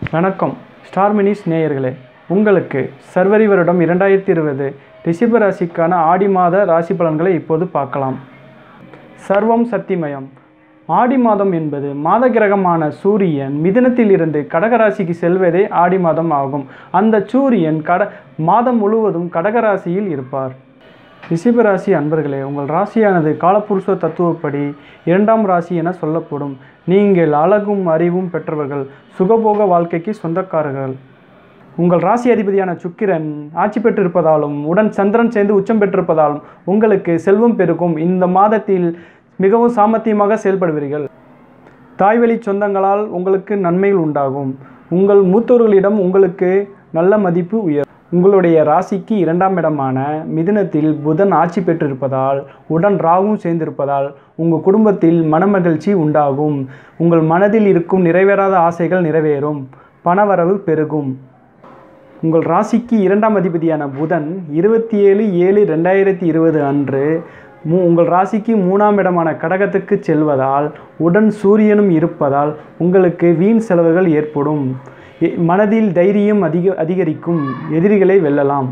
வணக்கம் ஸ்டார் மினிஸ் நேயர்களே உங்களுக்கு சர்வரி வருடம் இரண்டாயிரத்தி இருபது ரிஷப ராசிக்கான ஆடி மாத ராசி பலன்களை இப்போது பார்க்கலாம் சர்வம் சத்திமயம் ஆடி மாதம் என்பது மாத கிரகமான சூரியன் மிதுனத்தில் இருந்து கடகராசிக்கு செல்வதே ஆடி மாதம் ஆகும் அந்த சூரியன் கட மாதம் முழுவதும் கடகராசியில் இருப்பார் ரிஷபராசி அன்பர்களே உங்கள் ராசியானது காலப்புருஷ தத்துவப்படி இரண்டாம் ராசி என சொல்லப்படும் நீங்கள் அழகும் அறிவும் பெற்றவர்கள் சுகபோக வாழ்க்கைக்கு சொந்தக்காரர்கள் உங்கள் ராசி அதிபதியான சுக்கிரன் ஆட்சி பெற்றிருப்பதாலும் உடன் சந்திரன் சேர்ந்து உச்சம் பெற்றிருப்பதாலும் உங்களுக்கு செல்வம் பெருகும் இந்த மாதத்தில் மிகவும் சாமர்த்தியமாக செயல்படுவீர்கள் தாய்வழி சொந்தங்களால் உங்களுக்கு நன்மைகள் உண்டாகும் உங்கள் மூத்தோர்களிடம் உங்களுக்கு நல்ல மதிப்பு உயரும் உங்களுடைய ராசிக்கு இரண்டாம் இடமான மிதுனத்தில் புதன் ஆட்சி பெற்றிருப்பதால் உடன் ராகும் சேர்ந்திருப்பதால் உங்கள் குடும்பத்தில் மனமகிழ்ச்சி உண்டாகும் உங்கள் மனதில் இருக்கும் நிறைவேறாத ஆசைகள் நிறைவேறும் பணவரவு பெருகும் உங்கள் ராசிக்கு இரண்டாம் அதிபதியான புதன் இருபத்தி ஏழு ஏழு ரெண்டாயிரத்தி இருபது அன்று மூ உங்கள் ராசிக்கு மூணாம் இடமான கடகத்துக்கு செல்வதால் உடன் சூரியனும் இருப்பதால் உங்களுக்கு வீண் செலவுகள் ஏற்படும் எ- மனதில் தைரியம் அதிக அதிகரிக்கும் எதிரிகளை வெல்லலாம்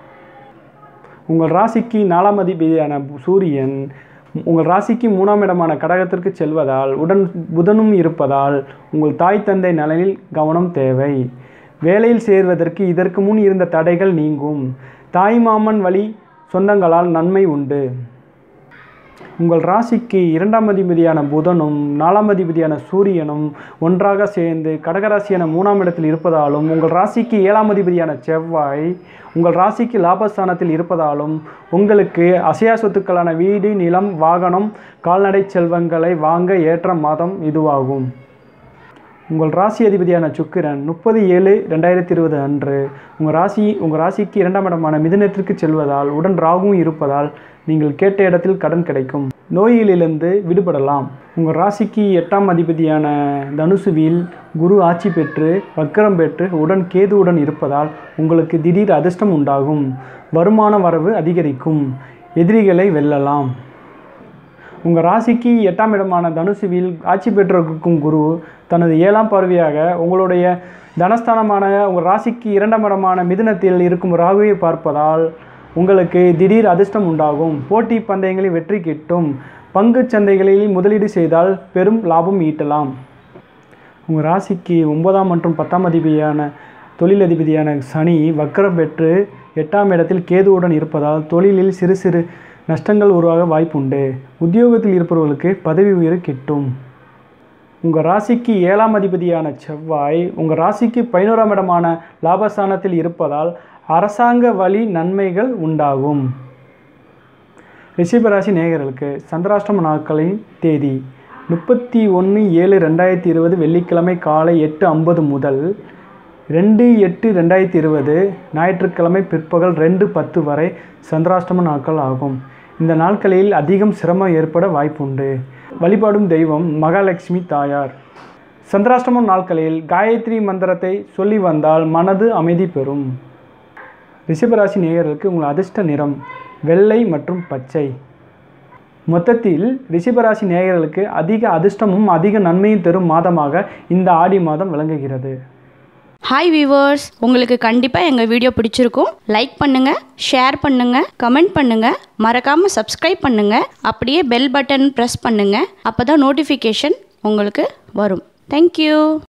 உங்கள் ராசிக்கு நாலாம் அதிபதியான பு- சூரியன் உங்கள் ராசிக்கு மூணாம் இடமான கடகத்திற்கு செல்வதால் உடன் புதனும் இருப்பதால் உங்கள் தாய் தந்தை நலனில் கவனம் தேவை வேலையில் சேர்வதற்கு இதற்கு முன் இருந்த தடைகள் நீங்கும் தாய் மாமன் வழி சொந்தங்களால் நன்மை உண்டு உங்கள் ராசிக்கு இரண்டாம் அதிபதியான புதனும் நாலாம் அதிபதியான சூரியனும் ஒன்றாக சேர்ந்து கடகராசியான மூணாம் இடத்தில் இருப்பதாலும் உங்கள் ராசிக்கு ஏழாம் அதிபதியான செவ்வாய் உங்கள் ராசிக்கு லாபஸ்தானத்தில் இருப்பதாலும் உங்களுக்கு அசையா சொத்துக்களான வீடு நிலம் வாகனம் கால்நடை செல்வங்களை வாங்க ஏற்ற மாதம் இதுவாகும் உங்கள் ராசி அதிபதியான சுக்கிரன் முப்பது ஏழு ரெண்டாயிரத்தி இருபது அன்று உங்கள் ராசி உங்கள் ராசிக்கு இரண்டாம் இடமான மிதுனத்திற்கு செல்வதால் உடன் ராகுவும் இருப்பதால் நீங்கள் கேட்ட இடத்தில் கடன் கிடைக்கும் நோயிலிருந்து விடுபடலாம் உங்கள் ராசிக்கு எட்டாம் அதிபதியான தனுசுவில் குரு ஆட்சி பெற்று வக்கரம் பெற்று உடன் கேதுவுடன் இருப்பதால் உங்களுக்கு திடீர் அதிர்ஷ்டம் உண்டாகும் வருமான வரவு அதிகரிக்கும் எதிரிகளை வெல்லலாம் உங்கள் ராசிக்கு எட்டாம் இடமான தனுசுவில் ஆட்சி பெற்றிருக்கும் குரு தனது ஏழாம் பார்வையாக உங்களுடைய தனஸ்தானமான உங்கள் ராசிக்கு இரண்டாம் இடமான மிதுனத்தில் இருக்கும் ராகுவை பார்ப்பதால் உங்களுக்கு திடீர் அதிர்ஷ்டம் உண்டாகும் போட்டி பந்தயங்களில் வெற்றி கிட்டும் பங்குச் சந்தைகளில் முதலீடு செய்தால் பெரும் லாபம் ஈட்டலாம் உங்கள் ராசிக்கு ஒன்பதாம் மற்றும் பத்தாம் அதிபதியான தொழில் அதிபதியான சனி வக்கரம் பெற்று எட்டாம் இடத்தில் கேதுவுடன் இருப்பதால் தொழிலில் சிறு சிறு நஷ்டங்கள் உருவாக வாய்ப்புண்டு உத்தியோகத்தில் இருப்பவர்களுக்கு பதவி உயர்வு கிட்டும் உங்கள் ராசிக்கு ஏழாம் அதிபதியான செவ்வாய் உங்கள் ராசிக்கு பதினோராம் இடமான லாபஸ்தானத்தில் இருப்பதால் அரசாங்க வழி நன்மைகள் உண்டாகும் ரிஷபராசி நேயர்களுக்கு சந்திராஷ்டம நாட்களின் தேதி முப்பத்தி ஒன்று ஏழு ரெண்டாயிரத்தி இருபது வெள்ளிக்கிழமை காலை எட்டு ஐம்பது முதல் ரெண்டு எட்டு ரெண்டாயிரத்தி இருபது ஞாயிற்றுக்கிழமை பிற்பகல் ரெண்டு பத்து வரை சந்திராஷ்டம நாட்கள் ஆகும் இந்த நாட்களில் அதிகம் சிரமம் ஏற்பட வாய்ப்புண்டு வழிபாடும் தெய்வம் மகாலட்சுமி தாயார் சந்திராஷ்டமம் நாட்களில் காயத்ரி மந்திரத்தை சொல்லி வந்தால் மனது அமைதி பெறும் ரிஷபராசி நேயர்களுக்கு உங்கள் அதிர்ஷ்ட நிறம் வெள்ளை மற்றும் பச்சை மொத்தத்தில் ரிஷபராசி நேயர்களுக்கு அதிக அதிர்ஷ்டமும் அதிக நன்மையும் தரும் மாதமாக இந்த ஆடி மாதம் விளங்குகிறது ஹாய் வியூவர்ஸ் உங்களுக்கு கண்டிப்பாக எங்கள் வீடியோ பிடிச்சிருக்கும் லைக் பண்ணுங்கள் ஷேர் பண்ணுங்கள் கமெண்ட் பண்ணுங்கள் மறக்காமல் சப்ஸ்கிரைப் பண்ணுங்கள் அப்படியே பெல் பட்டன் ப்ரெஸ் பண்ணுங்கள் அப்போ தான் நோட்டிஃபிகேஷன் உங்களுக்கு வரும் தேங்க்யூ